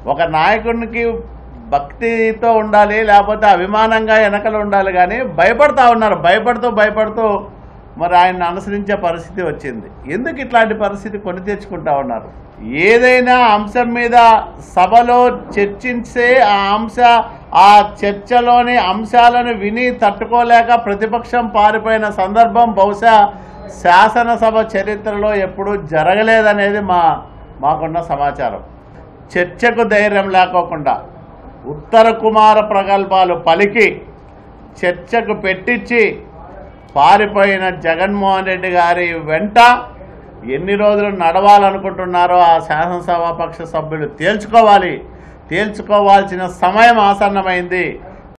ఒక నాయకుడికి భక్తితో ఉండాలి లేకపోతే అభిమానంగా వెనకలు ఉండాలి కానీ భయపడతా ఉన్నారు భయపడుతూ భయపడుతూ మరి ఆయన్ని అనుసరించే పరిస్థితి వచ్చింది ఎందుకు ఇట్లాంటి పరిస్థితి కొని తెచ్చుకుంటా ఉన్నారు ఏదైనా అంశం మీద సభలో చర్చించే ఆ అంశ ఆ చర్చలోని అంశాలను విని తట్టుకోలేక ప్రతిపక్షం పారిపోయిన సందర్భం బహుశా శాసనసభ చరిత్రలో ఎప్పుడూ జరగలేదనేది మా మాకున్న సమాచారం చర్చకు ధైర్యం లేకోకుండా ఉత్తర కుమార ప్రగల్భాలు పలికి చర్చకు పెట్టించి పారిపోయిన జగన్మోహన్ రెడ్డి గారి వెంట ఎన్ని రోజులు నడవాలనుకుంటున్నారో ఆ శాసనసభాపక్ష సభ్యులు తేల్చుకోవాలి తేల్చుకోవాల్సిన సమయం ఆసన్నమైంది